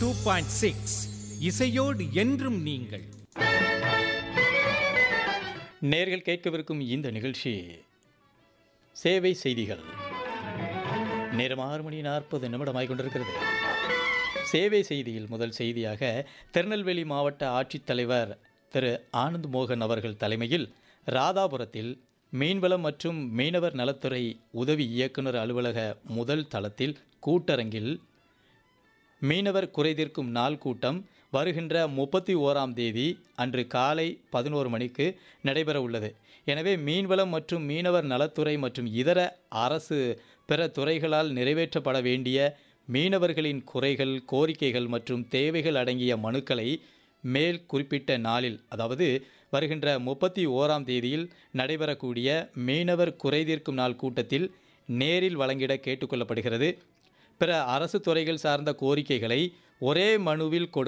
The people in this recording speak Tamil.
டூ பாயிண்ட் சிக்ஸ் இசையோடு என்றும் நீங்கள் நேர்கள் கேட்கவிருக்கும் இந்த நிகழ்ச்சி சேவை செய்திகள் நேரம் ஆறு மணி நாற்பது நிமிடமாய் கொண்டிருக்கிறது சேவை செய்தியில் முதல் செய்தியாக திருநெல்வேலி மாவட்ட ஆட்சித்தலைவர் திரு ஆனந்த் மோகன் அவர்கள் தலைமையில் ராதாபுரத்தில் மீன்வளம் மற்றும் மீனவர் நலத்துறை உதவி இயக்குனர் அலுவலக முதல் தளத்தில் கூட்டரங்கில் மீனவர் குறைதீர்க்கும் நாள் கூட்டம் வருகின்ற முப்பத்தி ஓராம் தேதி அன்று காலை பதினோரு மணிக்கு நடைபெற உள்ளது எனவே மீன்வளம் மற்றும் மீனவர் நலத்துறை மற்றும் இதர அரசு பிற துறைகளால் நிறைவேற்றப்பட வேண்டிய மீனவர்களின் குறைகள் கோரிக்கைகள் மற்றும் தேவைகள் அடங்கிய மனுக்களை மேல் குறிப்பிட்ட நாளில் அதாவது வருகின்ற முப்பத்தி ஓராம் தேதியில் நடைபெறக்கூடிய மீனவர் குறைதீர்க்கும் நாள் கூட்டத்தில் நேரில் வழங்கிட கேட்டுக்கொள்ளப்படுகிறது பிற அரசு துறைகள் சார்ந்த கோரிக்கைகளை ஒரே மனுவில் கொடு